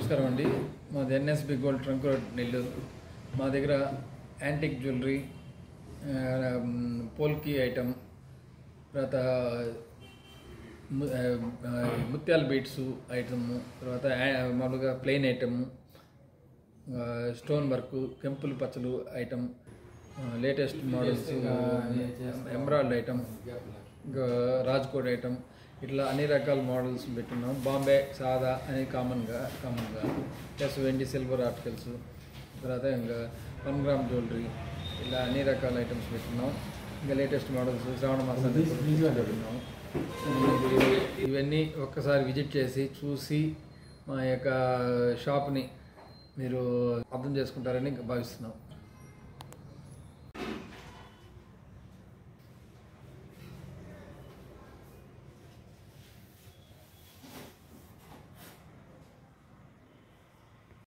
నమస్కారం అండి మాది NSB gold trunk road Nellore మా దగ్గర యాంటిక్ జ్యువెలరీ పోల్కి ఐటమ్ తర్వాత ము- ఆ, ఆ, ముత్యాల బీట్స్ ఐటమ్ తర్వాత యా- మామూలుగా ప్లెయిన్ ఐటమ్ స్టోన్ వర్క్ కెంపుల్ పచ్చలు item latest models embroidered item ఇంకా రాజ్కోట్ ఐటమ్ ఇట్లా అన్ని రకాల మోడల్స్ పెట్టున్నాం బాంబే సాదా అని కామన్గా కామన్గా ప్లస్ వెండి సిల్వర్ ఆర్టికల్స్ తర్వాత ఇంకా వన్ గ్రామ్ జ్యువెలరీ ఇలా అన్ని రకాల ఐటమ్స్ పెట్టున్నాం ఇంకా లేటెస్ట్ మోడల్స్ శ్రావణ మాసాన్ని పెట్టున్నాం ఇది- ఇవన్నీ ఒక్కసారి విజిట్ చేసి చూసి మా యొక్క షాప్ని మీరు అర్థం చేసుకుంటారని భావిస్తున్నాం